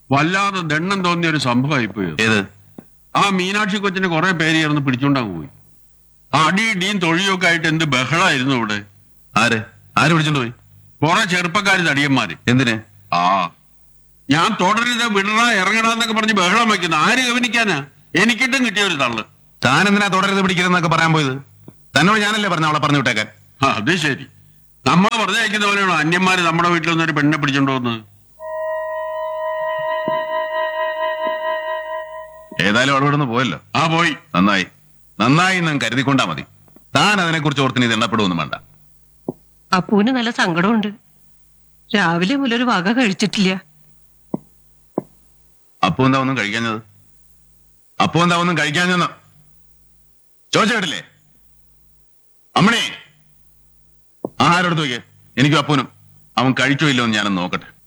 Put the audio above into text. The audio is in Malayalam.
വല്ലാതെ ദണ്ണം തോന്നിയ ഒരു സംഭവമായിപ്പോയി അത്. ഏത് ആ മീനാക്ഷി കൊച്ചിനെ കുറെ പേര് ചേർന്ന് പിടിച്ചോണ്ടങ്ങ് പോയി ആ അടി ഇടിയും തൊഴിയൊക്കെ ആയിട്ട് എന്ത് ബഹളായിരുന്നു ഇവിടെ ആര് ആര് വിളിച്ചോണ്ട് പോയി കുറെ ചെറുപ്പക്കാര് തടിയന്മാര് എന്തിന് ആ ഞാൻ തുടരുത് വിടണ ഇറങ്ങണമെന്നൊക്കെ പറഞ്ഞ് ബഹളം വയ്ക്കുന്നു ആര് ഗവനിക്കാനാ എനിക്കിട്ടും കിട്ടിയ ഒരു തള്ളു താൻ എന്തിനാ തുടരുത് പിടിക്കരുതെന്നൊക്കെ പറയാൻ പോയത് തന്നോട് ഞാനല്ലേ പറഞ്ഞ അവളെ പറഞ്ഞു വിട്ടേക്കാൻ ആ, അത് ശരി നമ്മൾ വെറുതെ അയക്കുന്ന പോലെയാണോ അന്യന്മാര് നമ്മുടെ വീട്ടിൽ നിന്ന് ഒരു പെണ്ണെ പിടിച്ചോണ്ട് പോകുന്നത് ഏതായാലും അവൾ ഇവിടുന്ന് പോയല്ലോ ആ പോയി നന്നായി നന്നായി എന്ന് കരുതിക്കൊണ്ടാ മതി താൻ അതിനെക്കുറിച്ച് ഓർത്തിന് ഇത് എണ്ണപ്പെടുവൊന്നും വേണ്ട അപ്പൂന് നല്ല സങ്കടമുണ്ട് രാവിലെ മുതൽ ഒരു വക കഴിച്ചിട്ടില്ല അപ്പോ എന്താ ഒന്നും കഴിക്കാഞ്ഞത് അപ്പോ എന്താ ഒന്നും കഴിക്കാഞ്ഞെന്ന് ചോദിച്ച കേട്ടില്ലേ അമ്മണി ആഹാരം എടുത്ത് നോക്കിയേ എനിക്കും അപ്പൂനും അവൻ കഴിച്ചോ ഇല്ലോ എന്ന് ഞാനൊന്ന് നോക്കട്ടെ